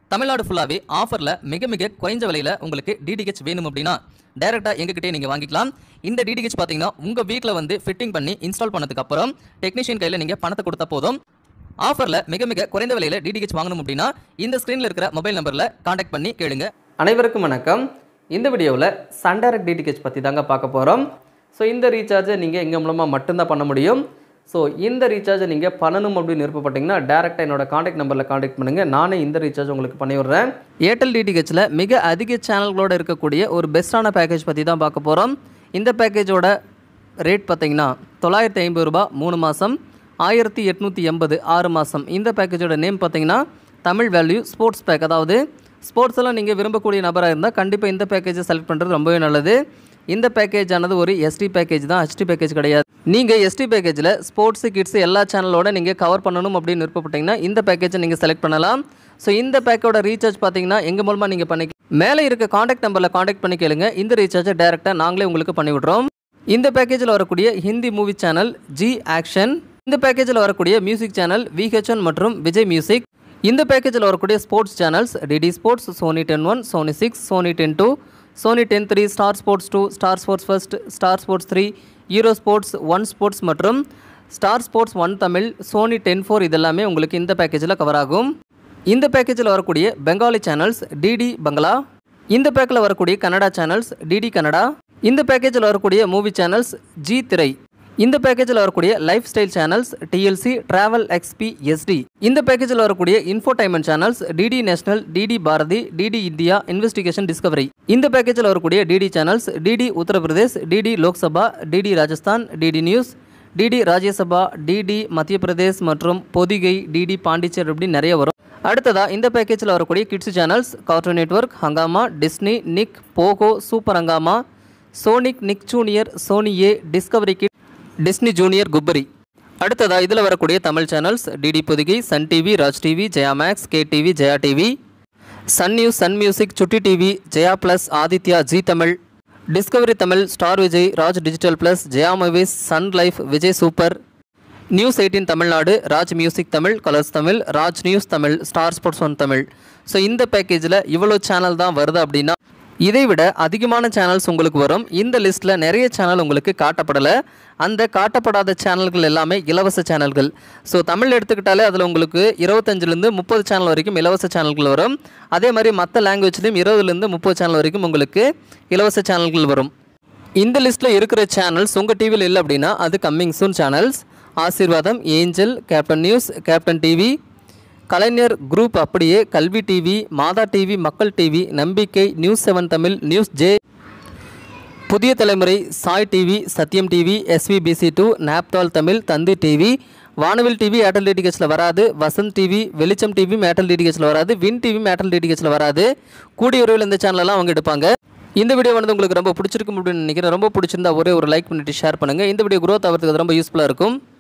தமிழ்நாடு ஃபுல்லாகவே ஆஃபரில் மிக மிக குறைஞ்ச விலையில் உங்களுக்கு டிடிஹெச் வேணும் அப்படின்னா டேரெக்டாக எங்ககிட்டே நீங்கள் வாங்கிக்கலாம் இந்த டிடிஹெச் பார்த்தீங்கன்னா உங்கள் வீட்டில் வந்து ஃபிட்டிங் பண்ணி இன்ஸ்டால் பண்ணதுக்கு அப்புறம் டெக்னீஷியன் கையில் நீங்கள் பணத்தை கொடுத்தா போதும் ஆஃபரில் மிக மிக குறைந்த விலையில் டிடிஹெச் வாங்கணும் அப்படின்னா இந்த ஸ்க்ரீனில் இருக்கிற மொபைல் நம்பரில் காண்டாக்ட் பண்ணி கேளுங்க அனைவருக்கும் வணக்கம் இந்த வீடியோவில் சன் டைரக்ட் டிடிஹெச் பற்றி தாங்க பார்க்க போகிறோம் ஸோ இந்த ரீசார்ஜை நீங்கள் எங்கள் மூலமாக மட்டும்தான் பண்ண முடியும் ஸோ இந்த ரீசார்ஜை நீங்கள் பண்ணணும் அப்படின்னு விருப்பப்பட்டீங்கன்னா டேரெக்டாக என்னோட காண்டாக்ட் நம்பரில் காண்டாக்ட் பண்ணுங்கள் நானே இந்த ரீசார்ஜ் உங்களுக்கு பண்ணி விடுறேன் ஏர்டெல் டிடிஹெச்சில் மிக அதிக சேனல்களோட இருக்கக்கூடிய ஒரு பெஸ்ட்டான பேக்கேஜ் பற்றி தான் பார்க்க போகிறோம் இந்த பேக்கேஜோட ரேட் பார்த்தீங்கன்னா தொள்ளாயிரத்தி ஐம்பது ரூபா மூணு மாதம் ஆயிரத்தி எட்நூற்றி எண்பது ஆறு மாதம் இந்த பேக்கேஜோட நேம் பார்த்தீங்கன்னா தமிழ் வேல்யூ ஸ்போர்ட்ஸ் பேக் அதாவது ஸ்போர்ட்ஸ் எல்லாம் நீங்கள் விரும்பக்கூடிய நபராக இருந்தால் கண்டிப்பாக இந்த பேக்கேஜை செலக்ட் பண்ணுறது ரொம்பவே நல்லது இந்த பேக்கேஜ் ஆனது ஒரு எஸ்டி பேக்கேஜ் தான் ஹெச்டி பேக்கேஜ் கிடையாது நீங்கள் எஸ்டி பேக்கேஜில் ஸ்போர்ட்ஸ் கிட்ஸ் எல்லா சேனலோட நீங்கள் கவர் பண்ணணும் அப்படின்னு விருப்பப்பட்டீங்கன்னா இந்த பேக்கேஜை நீங்கள் செலக்ட் பண்ணலாம் ஸோ இந்த பேக்கோட ரீசார்ஜ் பார்த்தீங்கன்னா எங்கள் மூலமாக நீங்கள் பண்ணி மேலே இருக்க காண்டாக்ட் நம்பரில் காண்டாக்ட் பண்ணி கேளுங்க இந்த ரீசார்ஜை டேரெக்டாக நாங்களே உங்களுக்கு பண்ணி விட்றோம் இந்த பேக்கேஜில் வரக்கூடிய Hindi movie channel Zee action இந்த பேக்கேஜில் வரக்கூடிய மியூசிக் சேனல் விஹெச்என் மற்றும் விஜய் மியூசிக் இந்த பேக்கேஜில் வரக்கூடிய sports channels DD sports Sony ten one Sony six Sony ten two Sony ten three Star sports two Star sports first Star sports three hero sports one sports மற்றும் Star sports one Tamil Sony ten four இதெல்லாமே உங்களுக்கு இந்த பேக்கேஜில் cover ஆகும் இந்த பேக்கேஜில் வரக்கூடிய Bengali channels DD பங்களா இந்த பேக்கில் வரக்கூடிய கன்னடா சேனல்ஸ் டிடி கன்னடா இந்த பேக்கேஜில் வரக்கூடிய மூவி சேனல்ஸ் ஜி திரை இந்த பேக்கேஜில் வரக்கூடிய life style channels TLC travel XP SD இந்த பேக்கேஜில் வரக்கூடிய infotainment channels DD national DD Bharati DD India investigation discovery இந்த பேக்கேஜில் வரக்கூடிய DD channels DD Uttar Pradesh DD Lok Sabha DD Rajasthan DD news DD Rajya Sabha DD Madhya Pradesh மற்றும் பொதிகை டிடி பாண்டிச்சேரி இப்படி நிறைய வரும் அடுத்ததா இந்த பேக்கேஜில் வரக்கூடிய kids channels cartoon network Hungama Disney Nick Pogo super Hungama Sonic Nick junior Sony Yay discovery kid Disney junior குப்பரி அடுத்ததா இதில் வரக்கூடிய Tamil channels DD Podhigai Sun TV Raj TV Jaya Max K TV Jaya TV Sun news Sun music Chutti TV Jaya plus Adithya Zee Tamil discovery Tamil Star Vijay Raj digital plus Jaya movies Sun life Vijay super news eighteen Tamil Nadu Raj music Tamil Colors Tamil Raj news Tamil Star sports one Tamil so இந்த பேக்கேஜில் இவ்வளோ channel தான் வருது அப்படின்னா இதை விட அதிகமான channels உங்களுக்கு வரும் இந்த லிஸ்ட்டில் நிறைய சேனல் உங்களுக்கு காட்டப்படலை அந்த காட்டப்படாத சேனல்கள் எல்லாமே இலவச சேனல்கள் ஸோ தமிழ் எடுத்துக்கிட்டாலே அதில் உங்களுக்கு இருபத்தஞ்சிலேருந்து முப்பது சேனல் வரைக்கும் இலவச சேனல்கள் வரும் அதே மாதிரி மற்ற லாங்குவேஜ்லேயும் இருபதுலேருந்து முப்பது சேனல் வரைக்கும் உங்களுக்கு இலவச சேனல்கள் வரும் இந்த லிஸ்ட்டில் இருக்கிற சேனல்ஸ் உங்கள் டிவியில் இல்லை அப்படின்னா அது coming soon channels Aaseervatham angel captain news captain TV Kalaignar group அப்படியே Kalvi TV Madha TV Makkal TV Nambikkai news seven Tamil news J Puthiya Thalaimurai Sai TV Sathiyam TV SVBC two Naaptol Tamil Thanthi TV Vanavil TV Airtel டிடிஹெச்சில் வராது Vasanth TV Velicham TV Airtel டிடிஹெச்சில் வராது வின் டிவி ஏர்டெல் டிடிஹெச்சில் வராது கூடிய விரைவில் இந்த சேனலெல்லாம் அவங்க எடுப்பாங்க இந்த வீடியோ வந்து உங்களுக்கு ரொம்ப பிடிச்சிருக்கும் அப்படின்னு நினைக்கிறேன் ரொம்ப பிடிச்சிருந்தா ஒரே ஒரு லைக் பண்ணிட்டு ஷேர் பண்ணுங்கள் இந்த வீடியோ growth ஆகிறதுக்கு அது ரொம்ப யூஸ்ஃபுல்லாக இருக்கும்